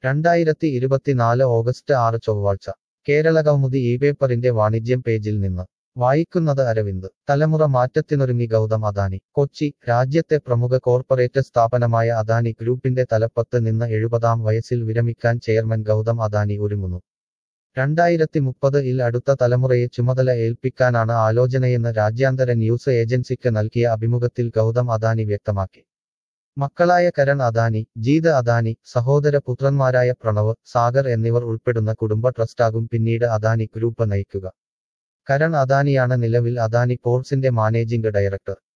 രണ്ടായിരത്തി ഇരുപത്തിനാല് ഓഗസ്റ്റ് ആറ് ചൊവ്വാഴ്ച കേരള കൗമുദി ഈ പേപ്പറിന്റെ വാണിജ്യം പേജിൽ നിന്ന് വായിക്കുന്നത് അരവിന്ദ് തലമുറ മാറ്റത്തിനൊരുങ്ങി ഗൗതം അദാനി കൊച്ചി രാജ്യത്തെ പ്രമുഖ കോർപ്പറേറ്റ് സ്ഥാപനമായ അദാനി ഗ്രൂപ്പിന്റെ തലപ്പത്ത് നിന്ന് എഴുപതാം വയസ്സിൽ വിരമിക്കാൻ ചെയർമാൻ ഗൗതം അദാനി ഒരുങ്ങുന്നു രണ്ടായിരത്തി മുപ്പത് ഇൽ അടുത്ത തലമുറയെ ചുമതല ഏൽപ്പിക്കാനാണ് ആലോചനയെന്ന് രാജ്യാന്തര ന്യൂസ് ഏജൻസിക്ക് നൽകിയ അഭിമുഖത്തിൽ ഗൗതം അദാനി വ്യക്തമാക്കി മക്കളായ കരൺ അദാനി ജീത് അദാനി സഹോദര പുത്രന്മാരായ പ്രണവ് സാഗർ എന്നിവർ ഉൾപ്പെടുന്ന കുടുംബ ട്രസ്റ്റാകും പിന്നീട് അദാനി ഗ്രൂപ്പ് നയിക്കുക കരൺ അദാനിയാണ് നിലവിൽ അദാനി പോർട്സിന്റെ മാനേജിംഗ് ഡയറക്ടർ